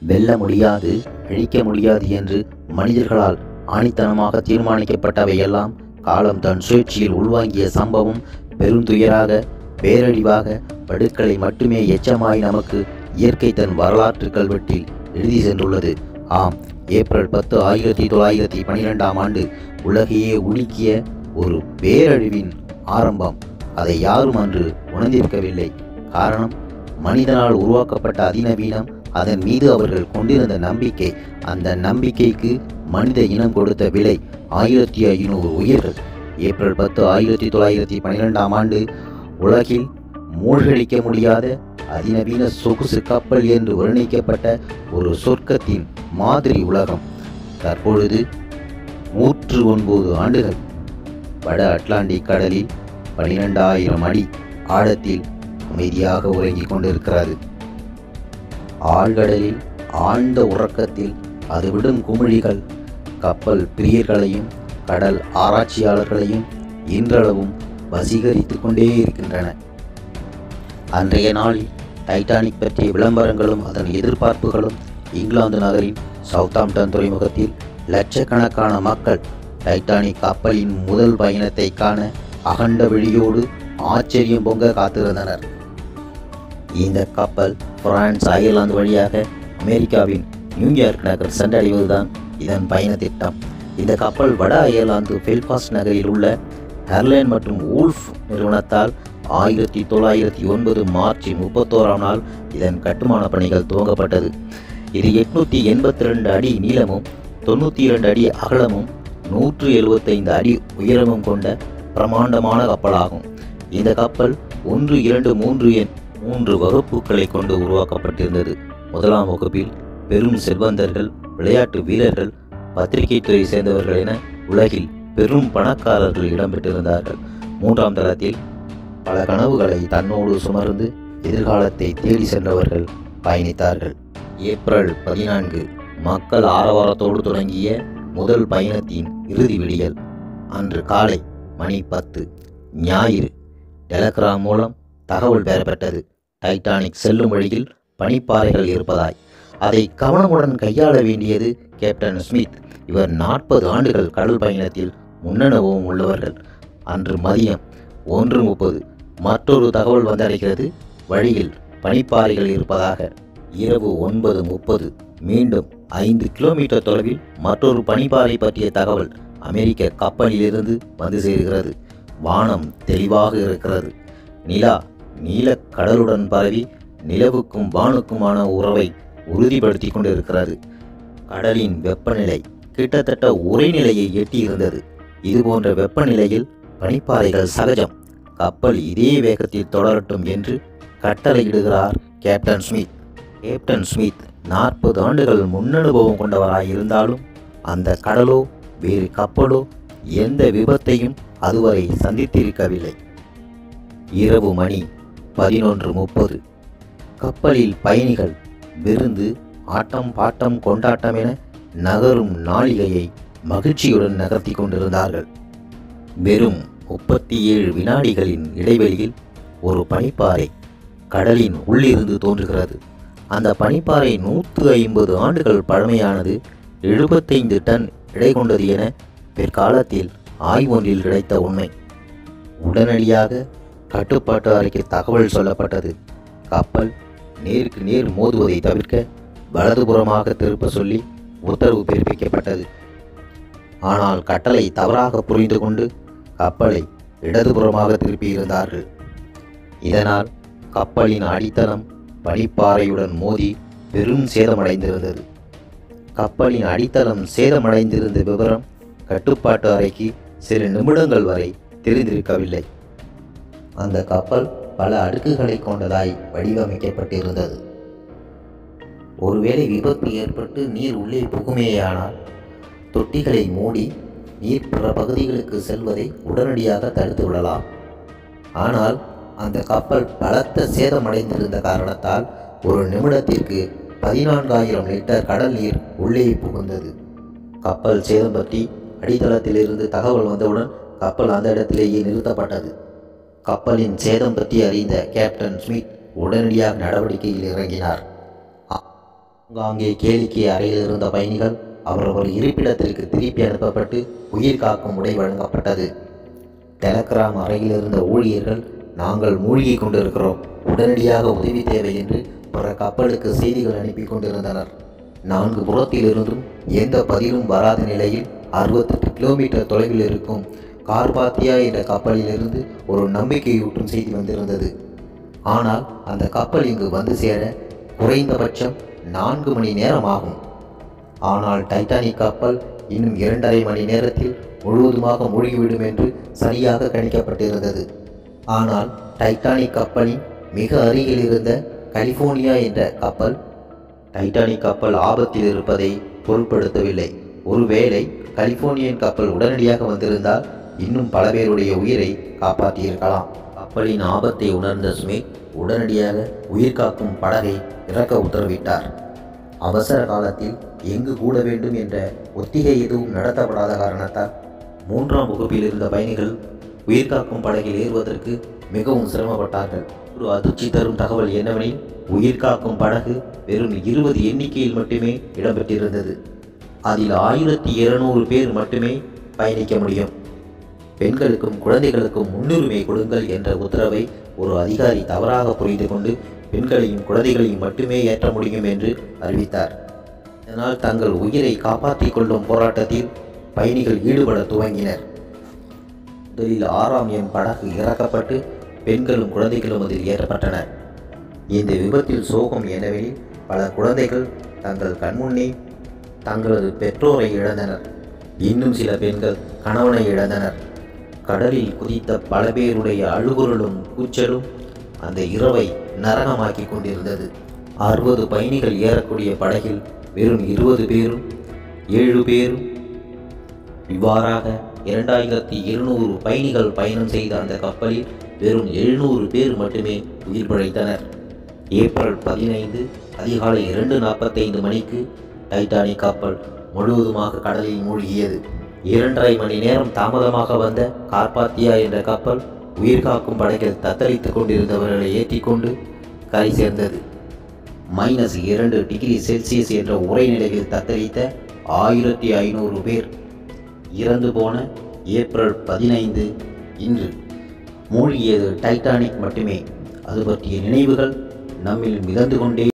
வெல்ல முடியாது அழிக்க முடியாது என்று மனிதர்களால் ஆணித்தனமாக தீர்மானிக்கப்பட்டவையெல்லாம் காலம் தன் சுழற்சியில் உள்வாங்கிய சம்பவம் பெருந்துயராக பேரழிவாக படுக்களை மட்டுமே எச்சமாய் நமக்கு இயற்கை தன் வரலாற்று கல்வெட்டில் எழுதி சென்றுள்ளது ஆம் ஏப்ரல் பத்து ஆயிரத்தி தொள்ளாயிரத்தி பனிரெண்டாம் ஆண்டு உலகையே உலுக்கிய ஒரு பேரழிவின் ஆரம்பம் அதை யாரும் அன்று உணர்ந்திருக்கவில்லை காரணம் மனிதனால் உருவாக்கப்பட்ட அதிநவீனம் அதன் மீது அவர்கள் கொண்டிருந்த நம்பிக்கை அந்த நம்பிக்கைக்கு மனித இனம் கொடுத்த விலை ஆயிரத்தி ஐநூறு உயிர்கள் ஏப்ரல் பத்து ஆயிரத்தி தொள்ளாயிரத்தி பன்னிரெண்டாம் ஆண்டு உலகில் மூழ்கடிக்க முடியாத அதிநவீன சொகுசு கப்பல் என்று வர்ணிக்கப்பட்ட ஒரு சொர்க்கத்தின் மாதிரி உலகம் தற்பொழுது நூற்று ஒன்பது ஆண்டுகள் வட அட்லாண்டிக் கடலில் பனிரெண்டாயிரம் அடி ஆழத்தில் அமைதியாக உறங்கிக் கொண்டிருக்கிறது ஆழ்கடலில் ஆழ்ந்த உறக்கத்தில் அது விடும் குமிழிகள் கப்பல் பிரியர்களையும் கடல் ஆராய்ச்சியாளர்களையும் இன்றளவும் வசீகரித்து கொண்டே இருக்கின்றன அன்றைய நாளில் டைட்டானிக் பற்றிய விளம்பரங்களும் அதன் எதிர்பார்ப்புகளும் இங்கிலாந்து நகரின் சவுத்தாம்டன் துறைமுகத்தில் லட்சக்கணக்கான மக்கள் டைட்டானிக் கப்பலின் முதல் பயணத்தை காண அகண்ட விழியோடு ஆச்சரியம் பொங்க காத்திருந்தனர் இந்த கப்பல் பிரான்ஸ் அயர்லாந்து வழியாக அமெரிக்காவின் நியூயார்க் நகர் சென்றடைவதுதான் இதன் பயண திட்டம் இந்த கப்பல் வட அயர்லாந்து பெல்பாஸ்ட் நகரில் உள்ள ஹெர்லைன் மற்றும் ஊல்ஃப் நிறுவனத்தால் ஆயிரத்தி தொள்ளாயிரத்தி ஒன்பது மார்ச் முப்பத்தோராம் நாள் இதன் கட்டுமான பணிகள் துவங்கப்பட்டது இது எட்நூற்றி எண்பத்தி ரெண்டு அடி நீளமும் தொண்ணூற்றி இரண்டு அடி அகலமும் நூற்று எழுபத்தைந்து அடி உயரமும் கொண்ட பிரமாண்டமான கப்பலாகும் இந்த கப்பல் ஒன்று இரண்டு மூன்று என் மூன்று வகுப்புகளை கொண்டு உருவாக்கப்பட்டிருந்தது முதலாம் வகுப்பில் பெரும் செல்வந்தர்கள் விளையாட்டு வீரர்கள் பத்திரிகை துறை சேர்ந்தவர்கள் என உலகில் பெரும் பணக்காரர்கள் இடம்பெற்றிருந்தார்கள் மூன்றாம் தளத்தில் பல கனவுகளை தன்னோடு சுமர்ந்து எதிர்காலத்தை தேடி சென்றவர்கள் பயணித்தார்கள் ஏப்ரல் பதினான்கு மக்கள் ஆரவாரத்தோடு தொடங்கிய முதல் பயணத்தின் இறுதி விடியல் அன்று காலை மணி பத்து ஞாயிறு டெலகிராம் மூலம் தகவல் பெறப்பட்டது டைட்டானிக் செல்லும் வழியில் பனிப்பாறைகள் இருப்பதாய் அதை கவனமுடன் கையாள வேண்டியது கேப்டன் ஸ்மித் இவர் நாற்பது ஆண்டுகள் கடல் பயணத்தில் முன்னனுபவம் உள்ளவர்கள் அன்று மதியம் ஒன்று முப்பது மற்றொரு தகவல் வந்தடைகிறது வழியில் பனிப்பாறைகள் இருப்பதாக இரவு ஒன்பது முப்பது மீண்டும் ஐந்து கிலோமீட்டர் தொலைவில் மற்றொரு பனிப்பாறை பற்றிய தகவல் அமெரிக்க கப்பலிலிருந்து வந்து சேர்கிறது வானம் தெளிவாக இருக்கிறது நிலா நீலக் கடலுடன் பரவி நிலவுக்கும் வானுக்குமான உறவை உறுதிப்படுத்தி கொண்டிருக்கிறது கடலின் வெப்பநிலை கிட்டத்தட்ட உறைநிலையை எட்டியிருந்தது இதுபோன்ற வெப்பநிலையில் பனிப்பாறைகள் சகஜம் கப்பல் இதே வேகத்தில் தொடரட்டும் என்று கட்டளையிடுகிறார் கேப்டன் ஸ்மித் கேப்டன் ஸ்மித் நாற்பது ஆண்டுகள் முன்னனுபவம் கொண்டவராய் இருந்தாலும் அந்த கடலோ வேறு கப்பலோ எந்த விபத்தையும் அதுவரை சந்தித்திருக்கவில்லை இரவு மணி பதினொன்று முப்பது கப்பலில் பயணிகள் விருந்து ஆட்டம் பாட்டம் கொண்டாட்டம் என நகரும் நாளிகையை மகிழ்ச்சியுடன் நகர்த்தி கொண்டிருந்தார்கள் வெறும் முப்பத்தி ஏழு வினாடிகளின் இடைவெளியில் ஒரு பனிப்பாறை கடலின் உள்ளிருந்து தோன்றுகிறது அந்த பனிப்பாறை நூற்று ஐம்பது ஆண்டுகள் பழமையானது எழுபத்தைந்து டன் எடை கொண்டது என பிற்காலத்தில் ஆய்வொன்றில் கிடைத்த உண்மை உடனடியாக கட்டுப்பாட்டு அறைக்கு தகவல் சொல்லப்பட்டது கப்பல் நேருக்கு நேர் மோதுவதை தவிர்க்க வலதுபுறமாக திருப்ப சொல்லி உத்தரவு பிறப்பிக்கப்பட்டது ஆனால் கட்டளை தவறாக புரிந்து கொண்டு கப்பலை இடதுபுறமாக திருப்பியிருந்தார்கள் இதனால் கப்பலின் அடித்தளம் பனிப்பாறையுடன் மோதி பெரும் சேதமடைந்திருந்தது கப்பலின் அடித்தளம் சேதமடைந்திருந்த விவரம் கட்டுப்பாட்டு அறைக்கு சில நிமிடங்கள் வரை தெரிந்திருக்கவில்லை அந்த கப்பல் பல அடுக்குகளை கொண்டதாய் வடிவமைக்கப்பட்டிருந்தது ஒருவேளை விபத்து ஏற்பட்டு நீர் உள்ளே புகுமேயானால் தொட்டிகளை மூடி நீர் பிற பகுதிகளுக்கு செல்வதை உடனடியாக தடுத்து விடலாம் ஆனால் அந்த கப்பல் பலத்த சேதமடைந்திருந்த காரணத்தால் ஒரு நிமிடத்திற்கு பதினான்காயிரம் லிட்டர் கடல் நீர் உள்ளே புகுந்தது கப்பல் சேதம் பற்றி அடித்தளத்திலிருந்து தகவல் வந்தவுடன் கப்பல் அந்த இடத்திலேயே நிறுத்தப்பட்டது கப்பலின் சேதம் பற்றி அறிந்த கேப்டன் ஸ்மித் உடனடியாக நடவடிக்கையில் இறங்கினார் அங்கே கேளிக்கை அறையில் இருந்த பயணிகள் அவரவர் இருப்பிடத்திற்கு திருப்பி அனுப்பப்பட்டு உயிர் காக்கும் உடை வழங்கப்பட்டது டெலகிராம் அறையில் இருந்த ஊழியர்கள் நாங்கள் மூழ்கி கொண்டிருக்கிறோம் உடனடியாக உதவி தேவை என்று பிற கப்பலுக்கு செய்திகள் அனுப்பி கொண்டிருந்தனர் நான்கு புறத்திலிருந்தும் எந்த பதிலும் வராத நிலையில் அறுபத்தெட்டு கிலோமீட்டர் தொலைவில் இருக்கும் கார்பாத்தியா என்ற கப்பலிலிருந்து ஒரு நம்பிக்கையூட்டும் செய்தி வந்திருந்தது ஆனால் அந்த கப்பல் இங்கு வந்து சேர குறைந்தபட்சம் நான்கு மணி நேரம் ஆகும் ஆனால் டைட்டானிக் கப்பல் இன்னும் இரண்டரை மணி நேரத்தில் முழுவதுமாக மூழ்கிவிடும் என்று சரியாக கணிக்கப்பட்டிருந்தது ஆனால் டைட்டானிக் கப்பலின் மிக அருகில் இருந்த கலிஃபோர்னியா என்ற கப்பல் டைட்டானிக் கப்பல் ஆபத்தில் இருப்பதை பொருட்படுத்தவில்லை ஒருவேளை கலிஃபோர்னியன் கப்பல் உடனடியாக வந்திருந்தால் இன்னும் பல பேருடைய உயிரை காப்பாற்றியிருக்கலாம் கப்பலின் ஆபத்தை உணர்ந்த ஸ்மித் உடனடியாக உயிர் காக்கும் படகை இறக்க உத்தரவிட்டார் அவசர காலத்தில் எங்கு கூட வேண்டும் என்ற ஒத்திகை எதுவும் நடத்தப்படாத காரணத்தால் மூன்றாம் வகுப்பில் இருந்த பயணிகள் உயிர்காக்கும் படகில் ஏறுவதற்கு மிகவும் சிரமப்பட்டார்கள் ஒரு அதிர்ச்சி தரும் தகவல் என்னவெனில் உயிர்காக்கும் படகு வெறும் இருபது எண்ணிக்கையில் மட்டுமே இடம்பெற்றிருந்தது அதில் ஆயிரத்தி இருநூறு பேர் மட்டுமே பயணிக்க முடியும் பெண்களுக்கும் குழந்தைகளுக்கும் முன்னுரிமை கொடுங்கள் என்ற உத்தரவை ஒரு அதிகாரி தவறாக புரிந்து கொண்டு பெண்களையும் குழந்தைகளையும் மட்டுமே ஏற்ற முடியும் என்று அறிவித்தார் இதனால் தங்கள் உயிரை காப்பாற்றிக் கொள்ளும் போராட்டத்தில் பயணிகள் ஈடுபட துவங்கினர் முதலில் ஆறாம் எண் படகு இறக்கப்பட்டு பெண்களும் குழந்தைகளும் அதில் ஏற்றப்பட்டனர் இந்த விபத்தில் சோகம் என்னவெனில் பல குழந்தைகள் தங்கள் கண்முன்னே தங்களது பெற்றோரை இழந்தனர் இன்னும் சில பெண்கள் கணவனை இழந்தனர் கடலில் குதித்த பல பேருடைய அழுகுரலும் கூச்சலும் அந்த இரவை நரகமாக்கி கொண்டிருந்தது அறுபது பயணிகள் ஏறக்கூடிய படகில் வெறும் இருபது பேரும் ஏழு பேரும் இவ்வாறாக இரண்டாயிரத்தி இருநூறு பயணிகள் பயணம் செய்த அந்த கப்பலில் வெறும் எழுநூறு பேர் மட்டுமே உயிர் பிழைத்தனர் ஏப்ரல் பதினைந்து அதிகாலை இரண்டு நாற்பத்தைந்து மணிக்கு டைட்டானிக் கப்பல் முழுவதுமாக கடலில் மூழ்கியது இரண்டரை மணி நேரம் தாமதமாக வந்த கார்பாத்தியா என்ற கப்பல் உயிர்காக்கும் படகில் தத்தளித்துக் கொண்டிருந்தவர்களை ஏற்றிக்கொண்டு கரை சேர்ந்தது மைனஸ் இரண்டு டிகிரி செல்சியஸ் என்ற உரைநிலையில் தத்தளித்த ஆயிரத்தி ஐநூறு பேர் இறந்து போன ஏப்ரல் பதினைந்து இன்று மூழ்கியது டைட்டானிக் மட்டுமே அது பற்றிய நினைவுகள் நம்மில் மிதந்து கொண்டே